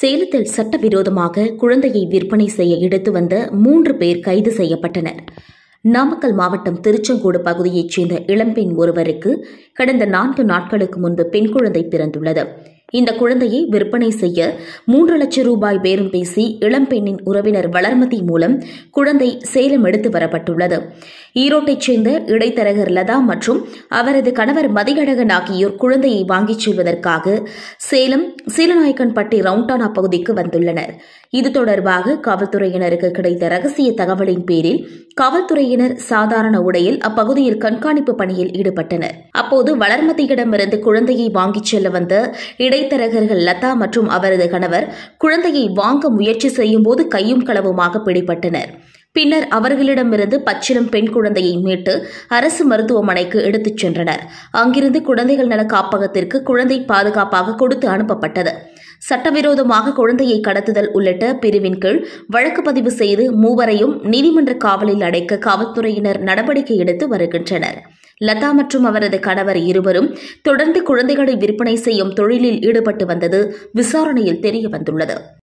சேலத்தில் சட்டவிரோதமாக குழந்தையை விற்பனை செய்ய எடுத்து வந்த மூன்று பேர் கைது செய்யப்பட்டனர் நாமக்கல் மாவட்டம் திருச்செங்கோடு பகுதியைச் சேர்ந்த இளம்பெண் ஒருவருக்கு கடந்த நான்கு நாட்களுக்கு முன்பு பெண் குழந்தை பிறந்துள்ளது இந்த குழந்தையை விற்பனை செய்ய மூன்று லட்சம் ரூபாய் பேரம் பேசி இளம்பெண்ணின் உறவினர் வளர்மதி மூலம் குழந்தை சேலம் எடுத்து வரப்பட்டுள்ளது ஈரோட்டைச் சேர்ந்த இடைத்தரகர் லதா மற்றும் அவரது கணவர் மதியழகன் ஆகியோர் குழந்தையை வாங்கிச் செல்வதற்காக சேலம் சீலநாயக்கன்பட்டி ரவுண்டானா பகுதிக்கு வந்துள்ளனர் இது தொடர்பாக காவல்துறையினருக்கு கிடைத்த ரகசிய தகவலின் பேரில் காவல்துறையினர் சாதாரண உடையில் அப்பகுதியில் கண்காணிப்பு பணியில் ஈடுபட்டனர் அப்போது வளர்மதியிடமிருந்து குழந்தையை வாங்கிச் செல்ல வந்த இடைத்தரகர்கள் லதா மற்றும் அவரது கணவர் குழந்தையை வாங்க முயற்சி செய்யும்போது கையும் களவுமாக பிடிபட்டனர் பின்னர் அவர்களிடமிருந்து பச்சிலம் பெண் குழந்தையை மீட்டு அரசு மருத்துவமனைக்கு எடுத்துச் சென்றனர் அங்கிருந்து குழந்தைகள் நல காப்பகத்திற்கு குழந்தை பாதுகாப்பாக கொடுத்து அனுப்பப்பட்டது சட்டவிரோதமாக குழந்தையை கடத்துதல் உள்ளிட்ட பிரிவின் கீழ் வழக்கு பதிவு செய்து மூவரையும் நீதிமன்ற காவலில் அடைக்க காவல்துறையினர் நடவடிக்கை எடுத்து வருகின்றனர் லதா மற்றும் அவரது கணவர் இருவரும் தொடர்ந்து குழந்தைகளை விற்பனை செய்யும் தொழிலில் ஈடுபட்டு வந்தது விசாரணையில் தெரியவந்துள்ளது